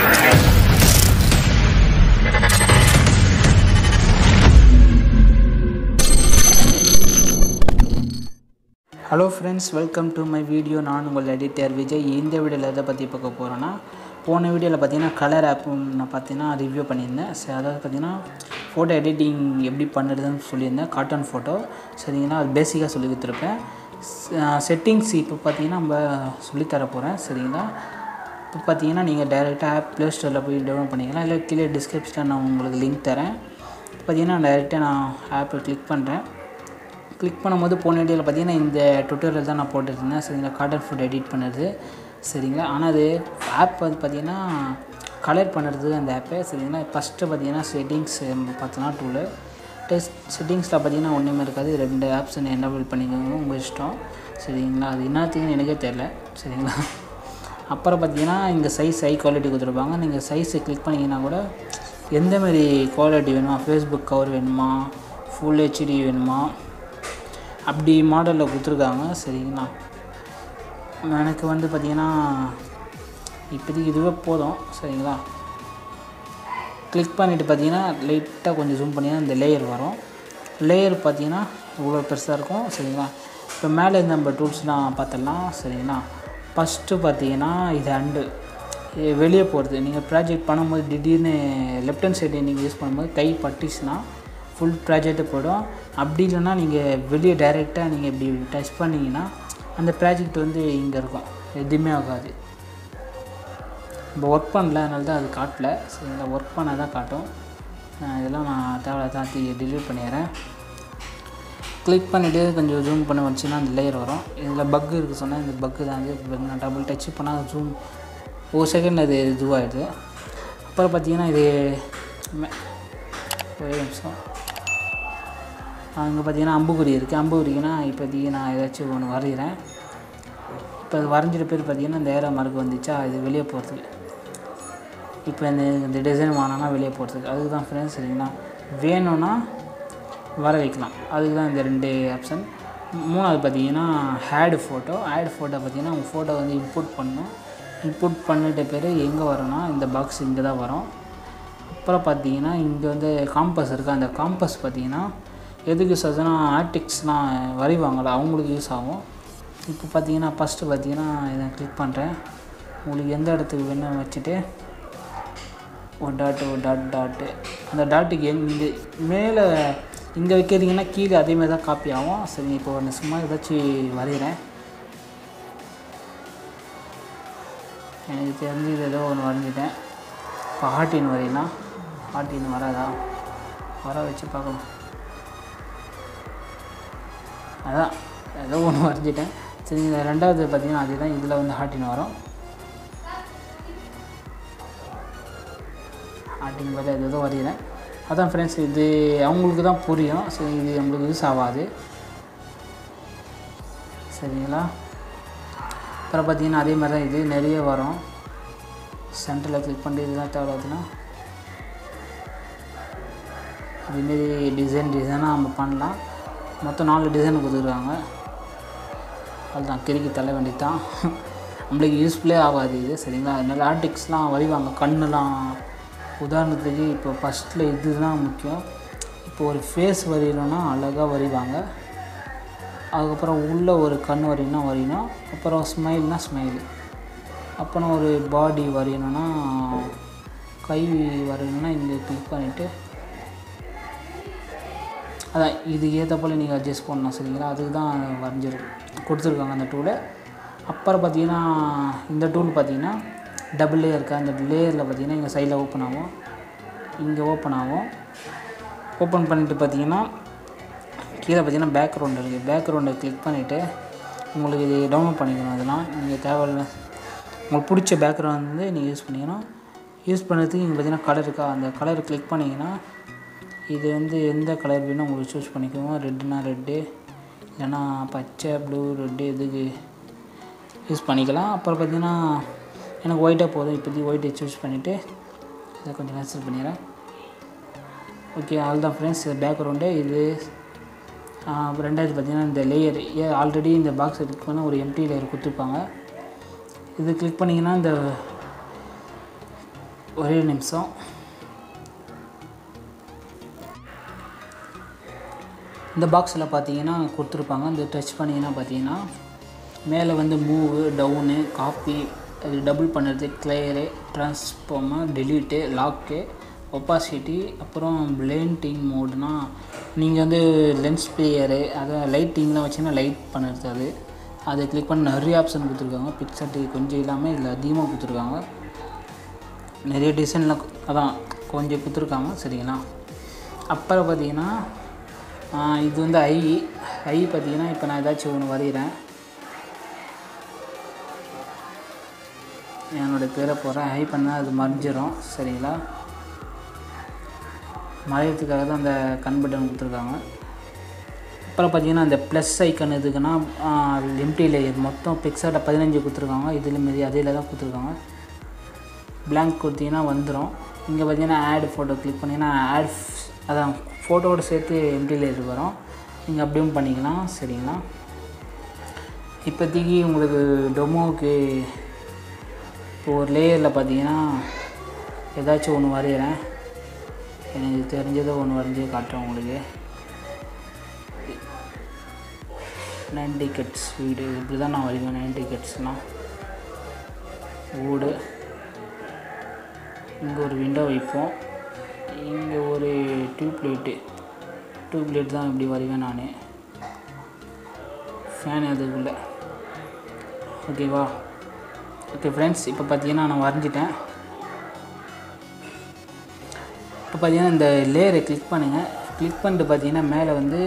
hello friends welcome to my video நான் உங்கள் editor Vijay இந்த வீடியோவில் எதை பற்றி பார்க்க போகிறேன்னா போன வீடியோவில் பார்த்தீங்கன்னா கலர் ஆப் நான் பார்த்தீங்கன்னா ரிவ்யூ பண்ணியிருந்தேன் சரி அதாவது பார்த்தீங்கன்னா ஃபோட்டோ எடிட்டிங் எப்படி பண்ணுறதுன்னு சொல்லியிருந்தேன் காட்டன் ஃபோட்டோ சரிங்களா அது பேசிக்காக சொல்லி கொடுத்துருப்பேன் செட்டிங்ஸ் இப்போ பார்த்தீங்கன்னா நம்ம சொல்லித்தர போகிறேன் சரிங்களா இப்போ பார்த்தீங்கன்னா நீங்கள் டைரெக்டாக ஆப் ப்ளே ஸ்டோரில் போய் டவுன்லோட் பண்ணிக்கலாம் இல்லை கீழே டிஸ்கிரிப்ஷனில் நான் உங்களுக்கு லிங்க் தரேன் பார்த்தீங்கன்னா டைரெக்டாக நான் ஆப்பை கிளிக் பண்ணுறேன் கிளிக் பண்ணும்போது போன வீடியோவில் பார்த்தீங்கன்னா இந்த டுட்டோரியல் தான் நான் போட்டுருந்தேன் சரிங்களா காட்டன் ஃபுட் எடிட் பண்ணுறது சரிங்களா ஆனால் அது ஆப் வந்து பார்த்தீங்கன்னா கலர் பண்ணுறது அந்த ஆப்பை சரிங்களா ஃபஸ்ட்டு பார்த்தீங்கன்னா செட்டிங்ஸ் பார்த்தோன்னா டூலு டெஸ்ட் செட்டிங்ஸில் பார்த்தீங்கன்னா ஒன்றுமே இருக்காது ரெண்டு ஆப்ஷன் என்னபிள் பண்ணிக்கோங்க உங்கள் இஷ்டம் சரிங்களா அது என்னத்துக்குன்னு எனக்கே தெரில சரிங்களா அப்புறம் பார்த்தீங்கன்னா இங்கே சைஸ் ஹை குவாலிட்டி கொடுத்துருப்பாங்க நீங்கள் சைஸை கிளிக் பண்ணிங்கன்னா கூட எந்த மாதிரி குவாலிட்டி வேணுமா ஃபேஸ்புக் கவர் வேணுமா ஃபுல் ஹெச்டி வேணுமா அப்படி மாடலில் கொடுத்துருக்காங்க சரிங்களா எனக்கு வந்து பார்த்திங்கன்னா இப்போதைக்கு இதுவே போதும் சரிங்களா கிளிக் பண்ணிவிட்டு பார்த்தீங்கன்னா லைட்டாக கொஞ்சம் ஜூம் பண்ணிங்கன்னா இந்த லேயர் வரும் லேயர் பார்த்தீங்கன்னா இவ்வளோ பெருசாக இருக்கும் சரிங்களா இப்போ மேலே இருந்த நம்ம டூல்ஸ்லாம் பார்த்துடலாம் சரிங்களா ஃபஸ்ட்டு பார்த்தீங்கன்னா இது அண்டு வெளியே போகிறது நீங்கள் ப்ராஜெக்ட் பண்ணும்போது திடீர்னு லெஃப்ட் ஹேண்ட் சைடு நீங்கள் யூஸ் பண்ணும்போது கை பட்டுச்சுன்னா ஃபுல் ப்ராஜெக்ட்டு போய்டும் அப்படி இல்லைன்னா நீங்கள் வெளியே டைரெக்டாக நீங்கள் இப்படி டச் பண்ணிங்கன்னா அந்த ப்ராஜெக்ட் வந்து இங்கே இருக்கும் எதுவுமே ஆகாது இப்போ ஒர்க் பண்ணல அதனால தான் அது காட்டல சரிங்களா ஒர்க் பண்ணால் தான் காட்டும் நான் இதெல்லாம் நான் தேவை தாத்தி டிலீட் பண்ணிடுறேன் கிளிக் பண்ணிவிட்டு கொஞ்சம் ஜூம் பண்ண வச்சுன்னா அந்த லேயர் வரும் இதில் பக்கு இருக்குது சொன்னால் இந்த பக்கு தான் வந்து நான் டபுள் டச் பண்ணால் ஜூம் ஒரு செகண்ட் அது இதுவாகிடுது அப்புறம் பார்த்தீங்கன்னா இது ஒரே நிமிஷம் அங்கே பார்த்தீங்கன்னா அம்புக்குறி இருக்குது அம்புக்குறிக்குன்னா இப்போதைக்கு நான் ஏதாச்சும் ஒன்று வரைகிறேன் இப்போ அது வரைஞ்சிட்ட பேர் பார்த்தீங்கன்னா இந்த ஏரோ மார்க் வந்துச்சா இது வெளியே போகிறதுக்கு இப்போ இந்த இந்த டிசைன் வாங்கினா வெளியே போகிறதுக்கு அதுக்கு தான் ஃப்ரெண்ட்ஸ் சரிங்களா வேணும்னா வர வைக்கலாம் அதுக்கு தான் இந்த ரெண்டு ஆப்ஷன் மூணாவது பார்த்தீங்கன்னா ஹேடு ஃபோட்டோ ஹேடு ஃபோட்டோ பார்த்தீங்கன்னா உங்கள் ஃபோட்டோ வந்து இம்போர்ட் பண்ணணும் இம்போர்ட் பண்ணிட்ட பேர் எங்கே வரும்னா இந்த பாக்ஸ் இங்கே தான் வரும் அப்புறம் பார்த்தீங்கன்னா இங்கே வந்து காம்பஸ் இருக்குது அந்த காம்பஸ் பார்த்தீங்கன்னா எதுக்கு யூஸ் ஆகுதுன்னா ஆர்டிக்ஸ்லாம் வரைவாங்களா அவங்களுக்கு யூஸ் ஆகும் இப்போ பார்த்தீங்கன்னா ஃபஸ்ட்டு பார்த்தீங்கன்னா இதை கிளிக் பண்ணுறேன் உங்களுக்கு எந்த இடத்துக்கு வேணும் வச்சுட்டு ஒரு டாட்டு ஒரு டாட் டாட்டு அந்த டாட்டுக்கு எங்கே மேலே இங்கே வைக்கிறீங்கன்னா கீழே அதேமாதிரி தான் காப்பி ஆகும் சரி இப்போ ஒன்று சும்மா ஏதாச்சும் வரைகிறேன் எனக்கு தெரிஞ்சது ஏதோ ஒன்று வரைஞ்சிட்டேன் இப்போ ஹார்டின் வரையலாம் ஹார்டின் வராதா வர வச்சு பார்க்கலாம் அதான் ஏதோ ஒன்று வரைஞ்சிட்டேன் சரி இந்த ரெண்டாவது பார்த்தீங்கன்னா அதுதான் இதில் வந்து ஹார்டின் வரும் ஹார்டின் பதில் எது ஏதோ வரைகிறேன் அதான் ஃப்ரெண்ட்ஸ் இது அவங்களுக்கு தான் புரியும் சரி இது நம்மளுக்கு யூஸ் ஆகாது சரிங்களா அப்புறம் பார்த்தீங்கன்னா அதே மாதிரி தான் இது நிறைய வரும் சென்டரில் கிளிக் பண்ணி இதுதான் தேவையாதுன்னா இதுமாரி டிசைன் டிசைனாக நம்ம பண்ணலாம் மொத்தம் நாலு டிசைன் கொடுத்துருக்காங்க அதுதான் கிறுக்கி தள்ள வேண்டியது தான் நம்மளுக்கு யூஸ்ஃபுல்லே ஆகாது இது சரிங்களா அதனால ஆர்டிக்ஸ்லாம் வரைவாங்க கண்ணுலாம் உதாரணத்துக்கு இப்போ ஃபஸ்ட்டில் இதுதான் முக்கியம் இப்போ ஒரு ஃபேஸ் வரையணும்னா அழகாக வரைவாங்க அதுக்கப்புறம் உள்ளே ஒரு கண் வரையணும்னா வரையணும் அப்புறம் ஸ்மைல்னால் ஸ்மைலு அப்புறம் ஒரு பாடி வரையணும்னா கை வரையணும்னா இங்கே கிளிக் பண்ணிவிட்டு அதான் இது ஏற்ற போல் நீங்கள் அட்ஜஸ்ட் பண்ணணும் சரிங்களா அதுக்கு தான் வரைஞ்சிரு கொடுத்துருக்காங்க அந்த டூலு அப்புறம் பார்த்தீங்கன்னா இந்த டூல் பார்த்தீங்கன்னா டபுள் லேயர் இருக்கா அந்த லேயரில் பார்த்தீங்கன்னா இங்கே சைடில் ஓப்பன் ஆகும் இங்கே ஓப்பன் ஆகும் ஓப்பன் பண்ணிவிட்டு பார்த்தீங்கன்னா கீழே பார்த்தீங்கன்னா பேக்ரவுண்ட் இருக்குது பேக்ரவுண்டை கிளிக் பண்ணிவிட்டு உங்களுக்கு இது டவுன்லோட் பண்ணிக்கணும் அதெல்லாம் நீங்கள் தேவையில்ல உங்களுக்கு பிடிச்ச பேக்ரவுண்ட் வந்து நீங்கள் யூஸ் பண்ணிக்கணும் யூஸ் பண்ணுறதுக்கு இங்கே பார்த்தீங்கன்னா கலர் இருக்கா அந்த கலர் கிளிக் பண்ணிங்கன்னா இது வந்து எந்த கலர் வேணும் உங்களுக்கு சூஸ் பண்ணிக்கோங்க ரெட்டுனா ரெட்டு இல்லைன்னா பச்சை ப்ளூ ரெட்டு எதுக்கு யூஸ் பண்ணிக்கலாம் அப்புறம் பார்த்தீங்கன்னா எனக்கு ஒயிட்டாக போதும் இப்போதைக்கு ஒயிட்டை சூஸ் பண்ணிவிட்டு இதை கொஞ்சம் கேன்சல் பண்ணிடுறேன் ஓகே ஆல் தான் ஃப்ரெண்ட்ஸ் பேக்ரவுண்டு இது ரெண்டாவது பார்த்தீங்கன்னா இந்த லேயர் ஏ ஆல்ரெடி இந்த பாக்ஸ் கிளிக் பண்ணால் ஒரு எம்டி லேயர் கொடுத்துருப்பாங்க இது கிளிக் பண்ணிங்கன்னா இந்த ஒரே நிமிஷம் இந்த பாக்ஸில் பார்த்தீங்கன்னா கொடுத்துருப்பாங்க இந்த டச் பண்ணிங்கன்னா பார்த்தீங்கன்னா மேலே வந்து மூவு டவுனு காப்பி அது டபுள் பண்ணுறது clear transform delete lock opacity அப்புறம் பிளேண்டிங் மோடுனா நீங்கள் வந்து லென்ஸ் பிளேயரு அதான் லைட்டிங்லாம் வச்சிங்கன்னா லைட் பண்ணுறது அது அதை கிளிக் பண்ணி நிறைய ஆப்ஷன் கொடுத்துருக்காங்க பிக்சட்டு கொஞ்சம் இல்லாமல் இதில் அதிகமாக கொடுத்துருக்காங்க நிறைய டிசைனில் அதான் கொஞ்சம் கொடுத்துருக்காங்க சரிங்களா அப்புறம் பார்த்தீங்கன்னா ஆஹ் இது வந்து ஐ ஐ பார்த்தீங்கன்னா இப்போ நான் ஏதாச்சும் ஒன்று வரைகிறேன் என்னோடய பேரை போடுறேன் ஐ பண்ணால் அது மறைஞ்சிரும் சரிங்களா மறையறதுக்காக தான் அந்த கண் பட்டன் கொடுத்துருக்காங்க அப்புறம் பார்த்தீங்கன்னா இந்த ப்ளஸ் ஐக்கன் எதுக்குன்னா எம்டி லேயர் மொத்தம் பிக்சரில் பதினஞ்சு கொடுத்துருக்காங்க இதில் மீதி அதில் தான் கொடுத்துருக்காங்க blank கொடுத்தீங்கன்னா வந்துடும் இங்கே பார்த்தீங்கன்னா ஆட் ஃபோட்டோ கிளிக் பண்ணிங்கன்னா ஆட் அதான் ஃபோட்டோவோட சேர்த்து எம்டி லேயர் வரும் நீங்கள் அப்படியும் பண்ணிக்கலாம் சரிங்களா இப்போதைக்கு உங்களுக்கு டொமோவுக்கு இப்போ ஒரு லேயரில் பார்த்தீங்கன்னா ஏதாச்சும் ஒன்று வரைகிறேன் எனக்கு தெரிஞ்சதை ஒன்று வரைஞ்சி காட்டுறேன் உங்களுக்கு நைன் டிக்கெட்ஸ் வீடு இப்படி தான் நான் வரைவேன் நைன் டிக்கெட்ஸ்லாம் வீடு இங்கே ஒரு விண்டோ வைப்போம் இங்கே ஒரு டியூப் லைட்டு டியூப் லைட் தான் இப்படி வரைவேன் நான் ஃபேன் அதுக்குள்ளே ஓகேவா ஓகே ஃப்ரெண்ட்ஸ் இப்போ பார்த்தீங்கன்னா நான் வரைஞ்சிட்டேன் இப்போ பார்த்தீங்கன்னா இந்த லேயரை கிளிக் பண்ணுங்கள் கிளிக் பண்ணிட்டு பார்த்தீங்கன்னா மேலே வந்து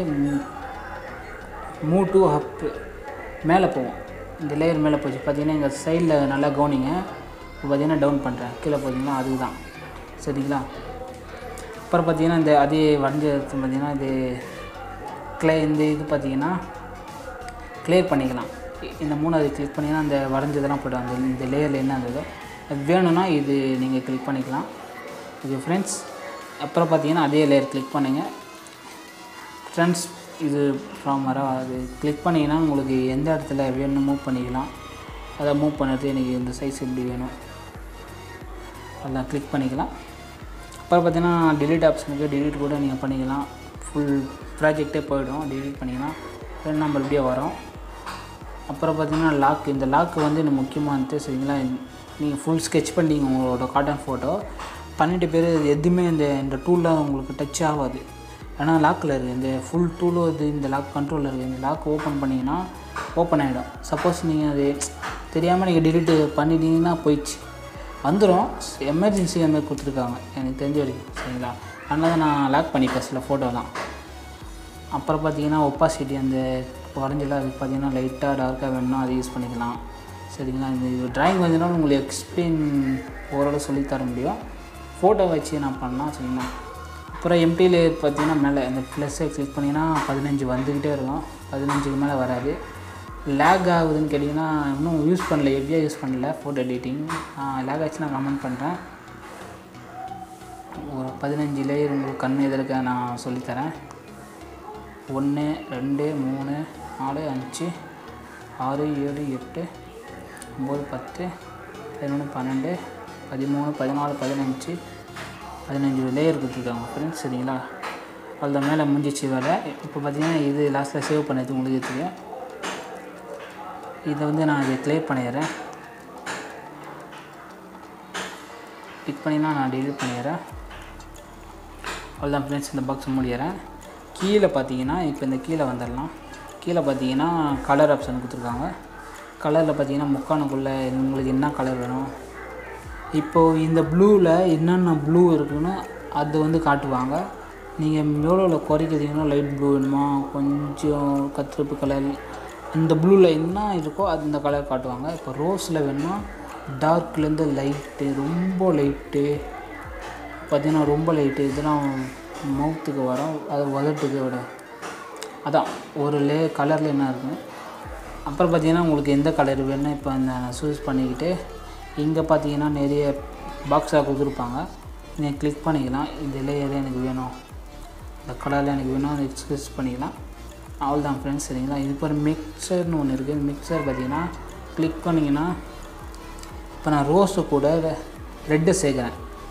மூ டூ அப்பு மேலே போவோம் இந்த லேயர் மேலே போச்சு பார்த்தீங்கன்னா எங்கள் சைடில் நல்லா கவனிங்க இப்போ பார்த்தீங்கன்னா டவுன் பண்ணுறேன் கீழே பார்த்தீங்கன்னா அதுதான் சரிங்களா அப்புறம் பார்த்தீங்கன்னா இந்த அதே வரைஞ்ச பார்த்தீங்கன்னா இது க்ளே இந்த இது பார்த்தீங்கன்னா கிளியர் பண்ணிக்கலாம் இ- இந்த மூணாவது கிளிக் பண்ணிங்கன்னா அந்த வரைஞ்சதெல்லாம் போய்டும் அந்த இந்த லேயரில் என்ன இருந்ததோ அது வேணும்னா இது நீங்கள் கிளிக் பண்ணிக்கலாம் ஓகே ஃப்ரெண்ட்ஸ் அப்புறம் பார்த்தீங்கன்னா அதே லேயர் கிளிக் பண்ணுங்கள் ஃப்ரெண்ட்ஸ் இது ஃப்ரம் வர அது கிளிக் பண்ணிங்கன்னா உங்களுக்கு எந்த இடத்துல வேணும் மூவ் பண்ணிக்கலாம் அதை மூவ் பண்ணுறது எனக்கு இந்த சைஸ் எப்படி வேணும் அதெல்லாம் கிளிக் பண்ணிக்கலாம் அப்புறம் பார்த்தீங்கன்னா delete ஆப்ஷனுக்கு delete கூட நீங்கள் பண்ணிக்கலாம் ஃபுல் ப்ராஜெக்டே போயிடும் delete பண்ணிக்கலாம் ரெண்டு நம்பர் இப்படியே வரும் அப்புறம் பார்த்தீங்கன்னா லாக் இந்த லாக்கு வந்து எனக்கு முக்கியமானது சரிங்களா நீங்கள் ஃபுல் ஸ்கெட்ச் பண்ணிங்க உங்களோட காட்டன் ஃபோட்டோ பண்ணிட்டு பேர் எதுவுமே இந்த இந்த டூலில் உங்களுக்கு டச் ஆகாது ஏன்னா லாக்கில் இருக்குது இந்த ஃபுல் டூலும் இது இந்த லாக் கண்ட்ரோலில் இருக்குது இந்த லாக் ஓப்பன் பண்ணிங்கன்னா ஓப்பன் ஆகிடும் சப்போஸ் நீங்கள் அது தெரியாமல் நீங்கள் delete பண்ணிட்டீங்கன்னா போயிடுச்சு வந்துடும் எமர்ஜென்சி மாதிரி கொடுத்துருக்காங்க எனக்கு தெரிஞ்ச வரைக்கும் சரிங்களா அதனால தான் நான் லாக் பண்ணிப்பேன் சில ஃபோட்டோலாம் அப்புறம் பார்த்தீங்கன்னா ஒப்பாசிட்டி அந்த வரைஞ்சல அதுக்கு பார்த்தீங்கன்னா லைட்டாக டார்க்காக வேணும்னா அதை யூஸ் பண்ணிக்கலாம் சரிங்களா இந்த ட்ராயிங் வந்ததுனால உங்களுக்கு எக்ஸ்பிளைன் ஓரளவு சொல்லித் தர முடியும் ஃபோட்டோ வச்சு நான் பண்ணலாம் சரிங்களா அப்புறம் எம்டி லேயர் பார்த்தீங்கன்னா மேலே இந்த ப்ளஸ்ஸை கிளிக் பண்ணிங்கன்னா பதினஞ்சு வந்துக்கிட்டே இருக்கும் பதினஞ்சுக்கு மேலே வராது லேக் ஆகுதுன்னு கேட்டிங்கன்னா இன்னும் யூஸ் பண்ணல ஹெவியாக யூஸ் பண்ணல ஃபோட்டோ எடிட்டிங் லேக் ஆச்சு நான் கமெண்ட் பண்ணுறேன் ஒரு பதினஞ்சு லேயர் உங்களுக்கு கண் எதிர்க்க நான் சொல்லித்தரேன் ஒன்று ரெண்டு மூணு நாலு அஞ்சு ஆறு ஏழு எட்டு ஒம்பது பத்து பதினொன்று பன்னெண்டு பதிமூணு பதினாலு பதினஞ்சு பதினஞ்சு லேயர் கொடுத்துருக்காங்க ஃப்ரெண்ட்ஸ் சரிங்களா அவ்வளோ மேலே முடிஞ்சிச்சு வேலை இப்போ பார்த்தீங்கன்னா இது லாஸ்ட்டில் சேவ் பண்ணது உங்களுக்கு தெரியும் இதை வந்து நான் இதை க்ளியர் பண்ணிடுறேன் கிளிக் பண்ணினா நான் delete பண்ணிடுறேன் அவ்வளோதான் ஃப்ரெண்ட்ஸ் இந்த பாக்ஸ் முடிகிறேன் கீழே பார்த்தீங்கன்னா இப்போ இந்த கீழே வந்துடலாம் கீழே பார்த்தீங்கன்னா கலர் ஆப்ஷன் கொடுத்துருக்காங்க கலரில் பார்த்தீங்கன்னா முக்கானுக்குள்ளே உங்களுக்கு என்ன கலர் வேணும் இப்போது இந்த ப்ளூவில் என்னென்ன ப்ளூ இருக்குன்னு அது வந்து காட்டுவாங்க நீங்கள் எவ்வளோ குறைக்கிறீங்களோ லைட் ப்ளூ வேணுமா கொஞ்சம் கத்திரிப்பு கலர் இந்த ப்ளூவில் என்ன இருக்கோ அது இந்த கலர் காட்டுவாங்க இப்போ ரோஸில் வேணும்னா டார்க்லேருந்து லைட்டு ரொம்ப லைட்டு பார்த்தீங்கன்னா ரொம்ப லைட்டு இதெல்லாம் மவுத்துக்கு வரும் அது உதட்டுக்கு விட அதான் ஒரு லே கலரில் என்ன இருக்கும் அப்புறம் பார்த்தீங்கன்னா உங்களுக்கு எந்த கலர் வேணும் இப்போ அந்த சூஸ் பண்ணிக்கிட்டு இங்கே பார்த்தீங்கன்னா நிறைய பாக்ஸாக கொடுத்துருப்பாங்க நீங்கள் கிளிக் பண்ணிக்கலாம் இந்த லேயர் எனக்கு வேணும் இந்த கலரில் எனக்கு வேணும் அதை சூஸ் பண்ணிக்கலாம் அவ்வளோதான் ஃப்ரெண்ட்ஸ் சரிங்களா இது ஒரு மிக்சர்னு ஒன்று இருக்குது மிக்சர் பார்த்தீங்கன்னா கிளிக் பண்ணிங்கன்னா இப்போ நான் ரோஸு கூட ரெட்டு சேர்க்குறேன்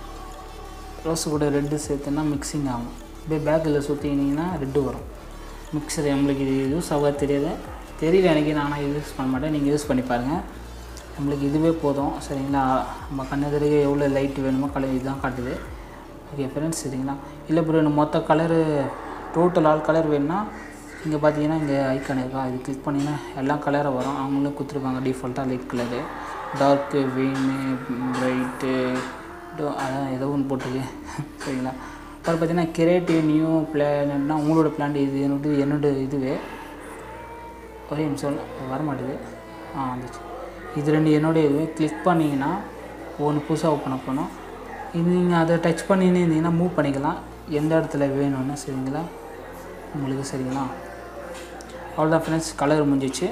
ரோஸு கூட ரெட்டு சேர்த்துனா மிக்சிங் ஆகும் அப்படியே பேக்கில் சுற்றினீங்கன்னா ரெட்டு வரும் மிக்சர் நம்மளுக்கு இது யூஸ் ஆகாது தெரியாது தெரியல எனக்கு நான் ஆனால் யூஸ் பண்ண மாட்டேன் நீங்கள் யூஸ் பண்ணி பாருங்கள் நம்மளுக்கு இதுவே போதும் சரிங்களா நம்ம கண்ணெதிரே எவ்வளோ லைட் வேணுமோ கலர் இதுதான் காட்டுது ஓகே ஃப்ரெண்ட்ஸ் சரிங்களா இல்லை ப்ரோ எனக்கு மொத்த கலரு டோட்டல் ஆல் கலர் வேணும்னா இங்கே பார்த்தீங்கன்னா இங்கே ஐக்கான் இருக்கா இது கிளிக் பண்ணிங்கன்னா எல்லா கலரும் வரும் அவங்களும் கொடுத்துருப்பாங்க டிஃபால்ட்டாக லைட் கலரு டார்க்கு வெயின்னு ப்ரைட்டு அதான் ஏதோ ஒன்று போட்டுருக்கு சரிங்களா அப்புறம் பார்த்தீங்கன்னா கிரியேட்டிவ் நியூ பிளானட்னா உங்களோட பிளான் இது என்னோட என்னோட இதுவே ஒரே நிமிஷம் வர மாட்டேது ஆ வந்துச்சு இது ரெண்டு என்னுடைய இது கிளிக் பண்ணிங்கன்னா ஒன்று புதுசாக ஓப்பன் பண்ணணும் இது நீங்கள் அதை டச் பண்ணின்னு இருந்தீங்கன்னா மூவ் பண்ணிக்கலாம் எந்த இடத்துல வேணும்னு சரிங்களா உங்களுக்கு சரிங்களா அவ்வளோதான் ஃப்ரெண்ட்ஸ் கலர் முடிஞ்சிச்சு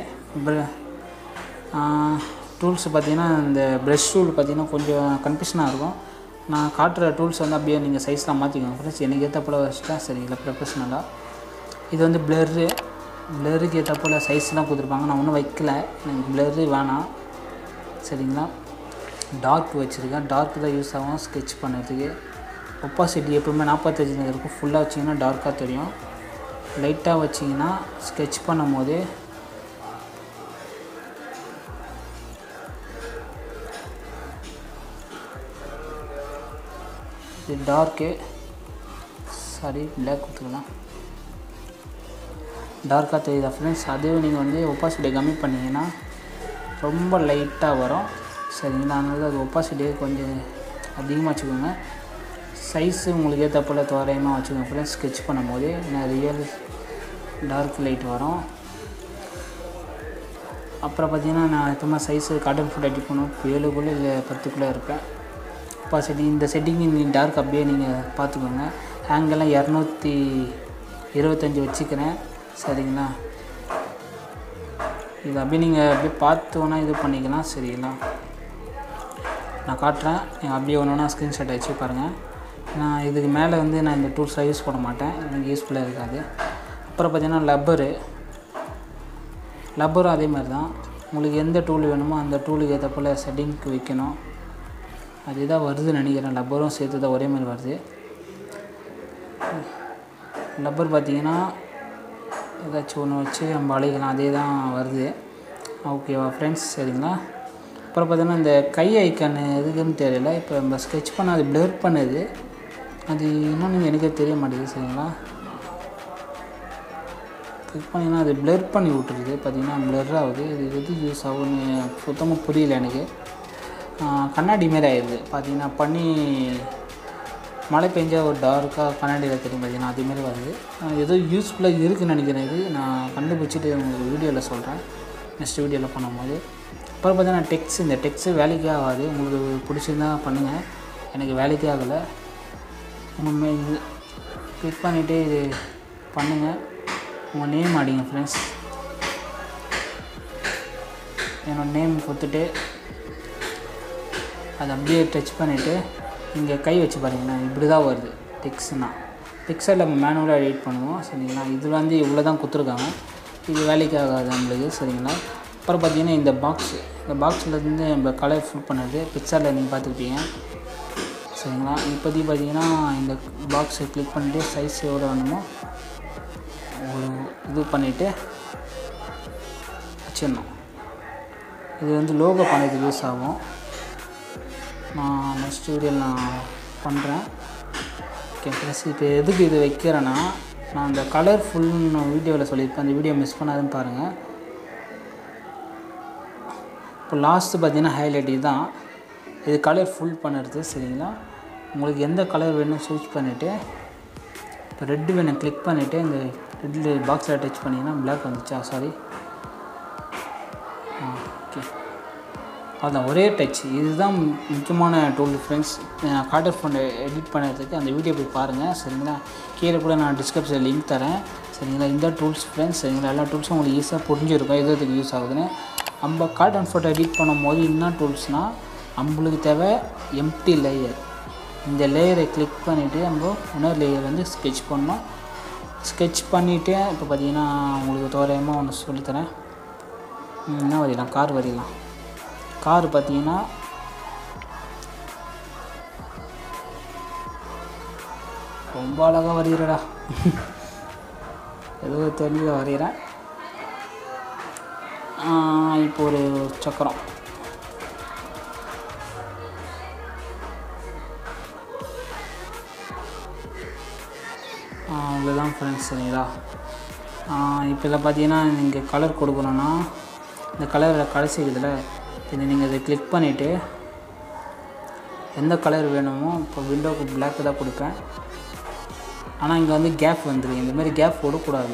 டூல்ஸ் பார்த்தீங்கன்னா இந்த ப்ரஷ் டூல் பார்த்தீங்கன்னா கொஞ்சம் கன்ஃபியூஷனாக இருக்கும் நான் காட்டுற டூல்ஸ் வந்து அப்படியே நீங்கள் சைஸ்லாம் மாற்றிக்கோங்க ஃப்ரெண்ட்ஸ் எனக்கு ஏற்றப்போல் வச்சுட்டா சரிங்களா ப்ரொஃபஷ்னலாக இது வந்து பிளர்ரு பிளருக்கு ஏற்றப்போல் சைஸ்லாம் கொடுத்துருப்பாங்க நான் ஒன்றும் வைக்கல எனக்கு பிளரு வேணாம் சரிங்களா டார்க் வச்சுருக்கேன் டார்க் தான் யூஸ் ஆகும் ஸ்கெட்ச் பண்ணுறதுக்கு ஒப்பாசிட்டி எப்பவுமே நாற்பத்தஞ்சு இருக்கும் ஃபுல்லாக வச்சிங்கன்னா டார்க்காக தெரியும் லைட்டாக வச்சிங்கன்னா ஸ்கெட்ச் பண்ணும் போது இது டார்க்கு சாரி பிளாக் கொடுத்துக்கலாம் டார்க்காக தெரியுதா ஃப்ரெண்ட்ஸ் அதுவே நீங்கள் வந்து ஒப்பாசிட்டியை கம்மி பண்ணிங்கன்னா ரொம்ப லைட்டாக வரும் சரிங்களா அதனால அது ஒப்பாசிட்டியை கொஞ்சம் அதிகமாக வச்சுக்கோங்க சைஸு உங்களுக்கு ஏற்ற போல் தோராயமாக வச்சுக்கோங்க ஃப்ரெண்ட்ஸ் ஸ்கெட்ச் பண்ணும்போது ஏன்னா ரியல் டார்க் லைட் வரும் அப்புறம் பார்த்தீங்கன்னா நான் எப்பவுமே சைஸு காட்டன் ஃபுட் எடிட் பண்ணுவோம் ஏழுக்குள்ளே இல்லை பத்துக்குள்ளே இருப்பேன் ஒப்பாசிட்டி இந்த செட்டிங் நீங்கள் டார்க் அப்படியே நீங்கள் பார்த்துக்கோங்க ஹேங்கெல்லாம் இரநூத்தி இருபத்தஞ்சி வச்சுக்கிறேன் சரிங்களா இது அப்படியே நீங்கள் அப்படியே பார்த்தோன்னா இது பண்ணிக்கலாம் சரிங்களா நான் காட்டுறேன் நீங்கள் அப்படியே ஒன்று ஒன்றா ஸ்க்ரீன்ஷாட் வச்சு பாருங்கள் நான் இதுக்கு மேலே வந்து நான் இந்த டூல்ஸ்லாம் யூஸ் பண்ண மாட்டேன் எனக்கு யூஸ்ஃபுல்லாக இருக்காது அப்புறம் பார்த்தீங்கன்னா லப்பரு லப்பரும் அதே மாதிரி தான் உங்களுக்கு எந்த டூல் வேணுமோ அந்த டூலுக்கு ஏற்ற போல் செட்டிங்க்கு வைக்கணும் அதுதான் வருதுன்னு நினைக்கிறேன் லப்பரும் சேர்த்து தான் ஒரே மாதிரி வருது லப்பர் பார்த்தீங்கன்னா ஏதாச்சும் ஒன்று வச்சு நம்ம அழைக்கலாம் அதே தான் வருது ஓகேவா ஃப்ரெண்ட்ஸ் சரிங்களா அப்புறம் பார்த்தீங்கன்னா இந்த கை ஐக்கான் எதுக்குன்னு தெரியல இப்போ நம்ம ஸ்கெட்ச் பண்ண அது ப்ளர் பண்ணுது அது இன்னொன்று எனக்கே தெரிய மாட்டேங்குது சரிங்களா கிளிக் பண்ணிங்கன்னா அது ப்ளர் பண்ணி விட்டுருது பார்த்தீங்கன்னா ப்ளர் ஆகுது இது எது யூஸ் ஆகும்னு சுத்தமாக புரியல எனக்கு கண்ணாடி மாரி ஆயிடுது பார்த்தீங்கன்னா பண்ணி மழை பெஞ்சா ஒரு டார்க்காக கண்ணாடியில் தெரியும் பார்த்தீங்கன்னா அதேமாரி வருது ஏதோ யூஸ்ஃபுல்லாக இருக்குதுன்னு நினைக்கிறேன் இது நான் கண்டுபிடிச்சிட்டு உங்களுக்கு வீடியோவில் சொல்கிறேன் நெக்ஸ்ட் வீடியோவில் பண்ணும்போது அப்புறம் பார்த்தீங்கன்னா டெக்ஸ் இந்த டெக்ஸு வேலைக்கே ஆகாது உங்களுக்கு பிடிச்சிருந்தா பண்ணுங்கள் எனக்கு வேலைக்கே ஆகலை உங்கள் இது கிளிக் பண்ணிவிட்டு இது பண்ணுங்கள் உங்கள் நேம் அடிங்க ஃப்ரெண்ட்ஸ் என்னோடய நேம் கொடுத்துட்டு அதை அப்படியே டச் பண்ணிவிட்டு இங்கே கை வச்சு பாருங்கன்னா இப்படி தான் வருது டெக்ஸ்னால் பிக்சரில் நம்ம மேனுவலாக எடிட் பண்ணுவோம் சரிங்களா இதில் வந்து இவ்வளோ தான் கொடுத்துருக்காங்க இது வேலைக்கு ஆகாது நம்மளுக்கு சரிங்களா அப்புறம் பார்த்தீங்கன்னா இந்த பாக்ஸ் இந்த பாக்ஸில் இருந்து நம்ம கலர் ஃபுல் பண்ணுறது பிக்சரில் நீங்கள் பார்த்துக்கிட்டீங்க சரிங்களா இப்போதைக்கு பார்த்தீங்கன்னா இந்த பாக்ஸை கிளிக் பண்ணிவிட்டு சைஸ் எவ்வளோ வேணுமோ ஒரு இது பண்ணிவிட்டு வச்சிடணும் இது வந்து லோகோ பண்ணுறதுக்கு யூஸ் ஆகும் நான் நெக்ஸ்ட் வீடியோவில் நான் பண்ணுறேன் ஓகே ப்ளஸ் இப்போ எதுக்கு இது வைக்கிறேன்னா நான் அந்த கலர்ஃபுல்னு வீடியோவில் சொல்லியிருப்பேன் அந்த வீடியோ மிஸ் பண்ணாதுன்னு பாருங்கள் இப்போ லாஸ்ட்டு பார்த்தீங்கன்னா ஹைலைட் இதுதான் இது கலர் ஃபுல் பண்ணுறது சரிங்களா உங்களுக்கு எந்த கலர் வேணும் சூஸ் பண்ணிவிட்டு இப்போ ரெட்டு வேணும் கிளிக் பண்ணிவிட்டு இந்த ரெட்டு பாக்ஸில் டச் பண்ணிங்கன்னா பிளாக் வந்துச்சா சாரி ஓகே அதான் ஒரே டச் இதுதான் முக்கியமான டூல் ஃப்ரெண்ட்ஸ் கார்டர் ஃபோன் எடிட் பண்ணுறதுக்கு அந்த வீடியோ போய் பாருங்கள் சரிங்களா கீழே கூட நான் டிஸ்கிரிப்ஷனில் லிங்க் தரேன் சரிங்களா இந்த டூல்ஸ் ஃப்ரெண்ட்ஸ் சரிங்களா எல்லா டூல்ஸும் உங்களுக்கு ஈஸியாக புரிஞ்சிருக்கும் எது எதுக்கு யூஸ் ஆகுதுன்னு நம்ம கார்டன் ஃபோட்டோ எடிட் பண்ணும்போது என்ன டூல்ஸ்னால் நம்மளுக்கு தேவை எம்டி லேயர் இந்த லேயரை கிளிக் பண்ணிவிட்டு நம்ம இன்னொரு லேயர் வந்து ஸ்கெட்ச் பண்ணோம் ஸ்கெட்ச் பண்ணிவிட்டு இப்போ பார்த்தீங்கன்னா உங்களுக்கு தோராயமாக ஒன்று சொல்லித்தரேன் என்ன வரையலாம் கார் வரையலாம் கார் பார்த்தீங்கன்னா ரொம்ப அழகாக வரைகிறடா ஏதோ தெரியல வரைகிறேன் இப்போ ஒரு சக்கரம் இவ்வளோதான் ஃப்ரெண்ட்ஸ் சரிங்களா இப்போ இதில் பார்த்தீங்கன்னா நீங்கள் கலர் கொடுக்கணுன்னா இந்த கலர் கடைசி இதில் இதை நீங்கள் இதை கிளிக் பண்ணிவிட்டு எந்த கலர் வேணுமோ இப்போ விண்டோக்கு பிளாக் தான் கொடுப்பேன் ஆனால் இங்கே வந்து கேப் வந்துடும் இந்த மாதிரி கேப் விடக்கூடாது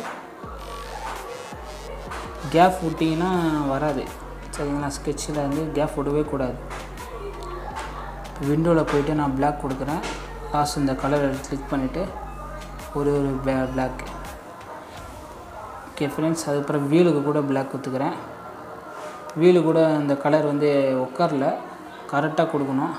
கேப் விட்டிங்கன்னா வராது சரிங்களா ஸ்கெட்சில் வந்து கேப் விடவே கூடாது விண்டோவில் போயிட்டு நான் பிளாக் கொடுக்குறேன் லாஸ்ட் இந்த கலரை கிளிக் பண்ணிவிட்டு ஒரு ஒரு பிளா பிளாக் ஓகே ஃப்ரெண்ட்ஸ் அதுக்கப்புறம் வீலுக்கு கூட பிளாக் கொடுத்துக்கிறேன் வீலு கூட இந்த கலர் வந்து உட்காரல கரெக்டாக கொடுக்கணும்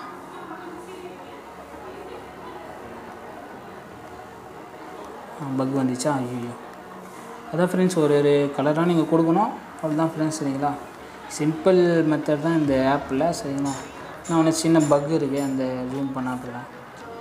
பக் வந்துச்சா ஐயோ அதான் ஃப்ரெண்ட்ஸ் ஒரு ஒரு கலராக நீங்கள் கொடுக்கணும் அவ்வளோதான் ஃப்ரெண்ட்ஸ் சரிங்களா சிம்பிள் மெத்தட் தான் இந்த ஆப்பில் சரிங்களா நான் ஒன்று சின்ன பக் இருக்குது அந்த ஜூம் பண்ண அப்படி தான்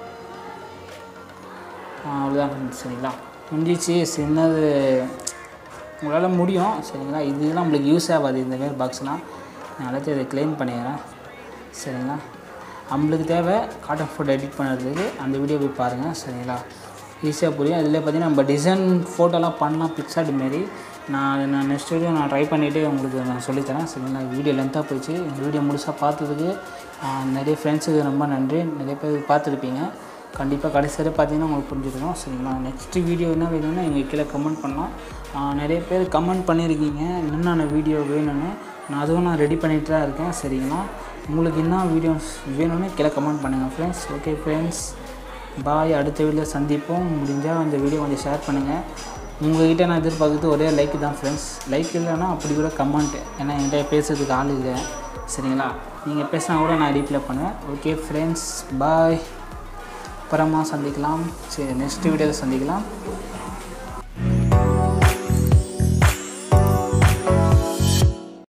அவ்வளோதான் ஃப்ரெண்ட்ஸ் சரிங்களா முடிஞ்சிச்சு சின்னது உங்களால் முடியும் சரிங்களா இதுலாம் நம்மளுக்கு யூஸ் ஆகாது இந்தமாரி பாக்ஸ்லாம் நான் எல்லாத்தையும் இதை க்ளைம் பண்ணிடுறேன் சரிங்களா நம்மளுக்கு தேவை காட்டன் ஃபோட்டோ எடிட் பண்ணுறதுக்கு அந்த வீடியோ போய் பாருங்கள் சரிங்களா ஈஸியாக புரியும் அதில் பார்த்தீங்கன்னா நம்ம டிசைன் ஃபோட்டோலாம் பண்ணால் பிக்சார்ட் மாரி நான் நான் நெக்ஸ்ட் வீடியோ நான் ட்ரை பண்ணிவிட்டு உங்களுக்கு நான் சொல்லித்தரேன் சரிங்களா வீடியோ லென்த்தாக போயிடுச்சு இந்த வீடியோ முழுசாக பார்த்ததுக்கு நிறைய ஃப்ரெண்ட்ஸுக்கு ரொம்ப நன்றி நிறைய பேர் பார்த்துருப்பீங்க கண்டிப்பாக கடைசி வரை பார்த்தீங்கன்னா உங்களுக்கு புரிஞ்சிருக்கும் சரிங்களா நெக்ஸ்ட் வீடியோ என்ன வேணும்னா எங்கள் கீழே கமெண்ட் பண்ணலாம் நிறைய பேர் கமெண்ட் பண்ணியிருக்கீங்க என்னென்ன வீடியோ வேணும்னு நான் அதுவும் நான் ரெடி பண்ணிட்டு தான் இருக்கேன் சரிங்களா உங்களுக்கு என்ன வீடியோஸ் வேணும்னு கீழே கமெண்ட் பண்ணுங்கள் ஃப்ரெண்ட்ஸ் ஓகே ஃப்ரெண்ட்ஸ் பாய் அடுத்த வீடியோ சந்திப்போம் முடிஞ்சால் அந்த வீடியோ கொஞ்சம் ஷேர் பண்ணுங்கள் உங்கள்கிட்ட நான் எதிர்பார்க்குறது ஒரே லைக் தான் ஃப்ரெண்ட்ஸ் லைக் இல்லைன்னா அப்படி கூட கமெண்ட் ஏன்னா என்கிட்ட பேசுறதுக்கு ஆள் இல்லை சரிங்களா நீங்கள் பேசினா கூட நான் ரீப்ளை பண்ணுவேன் ஓகே ஃப்ரெண்ட்ஸ் பாய் அப்புறமா சந்திக்கலாம் சரி நெக்ஸ்ட் வீடியோவில் சந்திக்கலாம்